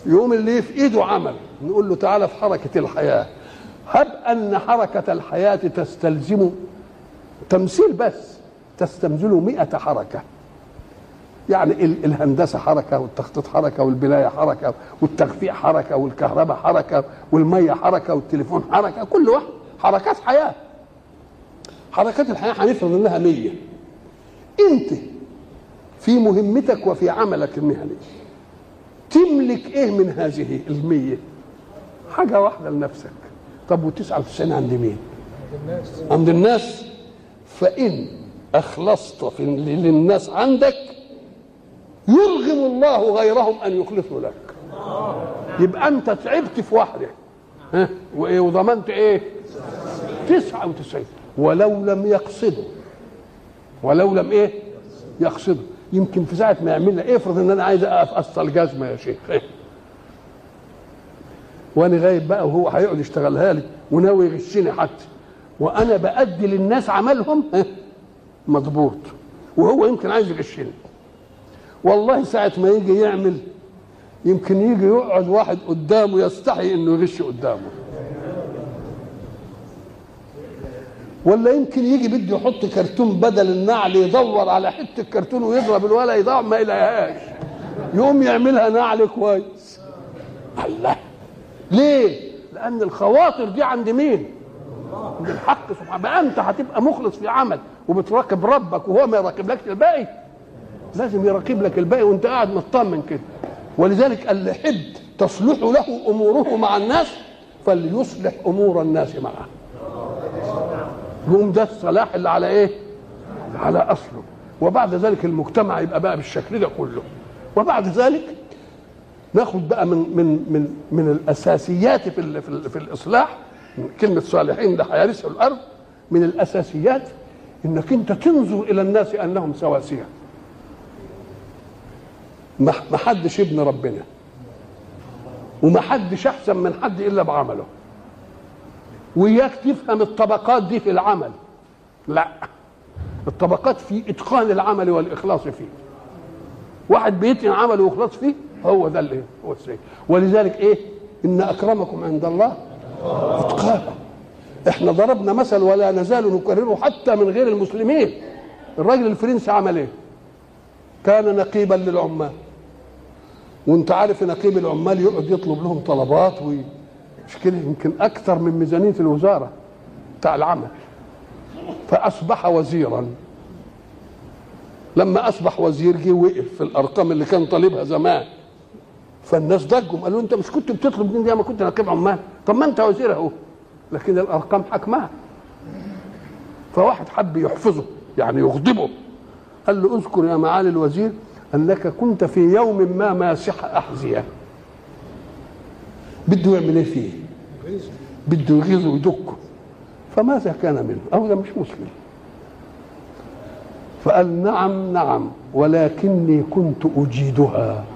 يقوم اللي في ايده عمل نقول له تعالى في حركه الحياه هب ان حركه الحياه تستلزم تمثيل بس تستلزم مئة حركه يعني ال- الهندسه حركه والتخطيط حركه والبنايه حركه والتخفيع حركه والكهرباء حركه والميه حركه والتليفون حركه كل واحد حركات حياه حركات الحياه هنفرض انها مية انت في مهمتك وفي عملك المهني تملك ايه من هذه المية حاجة واحدة لنفسك طب وتسعة وتسعين عند مين عند الناس فإن أخلصت في للناس عندك يرغم الله غيرهم أن يخلصوا لك يبقى أنت تعبت في واحدة ها وإيه وضمنت إيه تسعة وتسعين ولو لم يقصدوا ولو لم إيه يقصدوا يمكن في ساعة ما يعمل لي افرض ان انا عايز اقف اصل جزمة يا شيخ إيه؟ وانا غايب بقى وهو هيقعد يشتغلها لي وناوي يغشني حتى وانا بادي للناس عملهم إيه؟ مضبوط وهو يمكن عايز يغشني والله ساعة ما يجي يعمل يمكن يجي يقعد واحد قدامه يستحي انه يغش قدامه ولا يمكن يجي بده يحط كرتون بدل النعل يدور على حته كرتون ويضرب الولا يضاع ما يلاقيهاش يقوم يعملها نعل كويس الله ليه؟ لأن الخواطر دي عند مين؟ عند الحق سبحانه بقى أنت هتبقى مخلص في عمل وبتراقب ربك وهو ما يراقبلكش الباقي لازم يراقب لك الباقي وأنت قاعد مطمن كده ولذلك اللي يحب تصلح له أموره مع الناس فليصلح أمور الناس معه يقوم ده الصلاح اللي على ايه؟ على اصله وبعد ذلك المجتمع يبقى بقى بالشكل ده كله وبعد ذلك ناخد بقى من من من من الاساسيات في ال في, ال في الاصلاح من كلمه صالحين ده هيرثوا الارض من الاساسيات انك انت تنظر الى الناس انهم سواسيه ما ما حدش ابن ربنا وما حدش احسن من حد الا بعمله وياك تفهم الطبقات دي في العمل لا الطبقات في اتقان العمل والاخلاص فيه واحد بيتقن عمله واخلاص فيه هو ده اللي هو السيد ولذلك ايه ان اكرمكم عند الله اتقاكم احنا ضربنا مثل ولا نزال نكرره حتى من غير المسلمين الراجل الفرنسي عمل ايه كان نقيبا للعمال وانت عارف نقيب العمال يقعد يطلب لهم طلبات وي... مش كده يمكن اكثر من ميزانيه الوزاره بتاع العمل فاصبح وزيرا لما اصبح وزير جه وقف في الارقام اللي كان طالبها زمان فالناس ضجوا قالوا انت مش كنت بتطلب مني ما كنت نقيب عمال طب ما انت وزير اهو لكن الارقام حكمها فواحد حب يحفظه يعني يغضبه قال له اذكر يا معالي الوزير انك كنت في يوم ما ماسح احذيه بده يعمل ايه فيه بده يغيظه ويدكه فماذا كان منه او ده مش مسلم فقال نعم نعم ولكني كنت اجيدها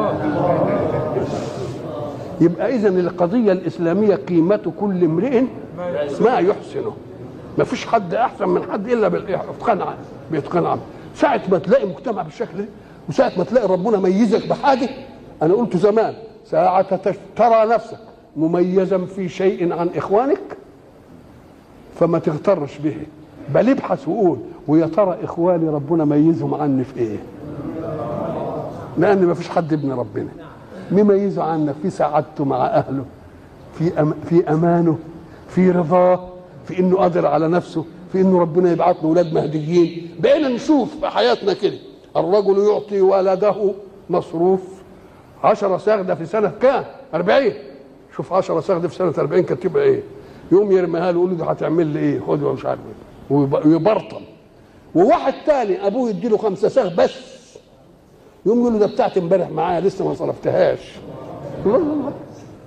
يبقى اذا القضيه الاسلاميه قيمه كل امرئ ما يحسنه ما فيش حد احسن من حد الا بالاتقان باتقان عمل ساعه ما تلاقي مجتمع بالشكل ده وساعه ما تلاقي ربنا ميزك بحاجه انا قلت زمان ساعة ترى نفسك مميزا في شيء عن اخوانك فما تغترش به بل ابحث وقول ويا ترى اخواني ربنا ميزهم عني في ايه لان ما فيش حد ابن ربنا مميزه عنك في سعادته مع اهله في أم في امانه في رضاه في انه قادر على نفسه في انه ربنا يبعث له اولاد مهديين بقينا نشوف في حياتنا كده الرجل يعطي ولده مصروف عشرة ساغدة في سنة كام؟ 40 شوف 10 ساغدة في سنة 40 كانت تبقى ايه؟ يقوم يرميها له يقول له ده هتعمل لي ايه؟ خد مش عارف ايه ويبرطم وواحد تاني ابوه يديله خمسة ساغ بس يقوم يقول له ده بتاعتي امبارح معايا لسه ما صرفتهاش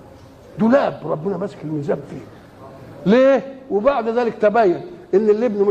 دولاب ربنا ماسك الميزان فيه ليه؟ وبعد ذلك تبين ان اللي ابنه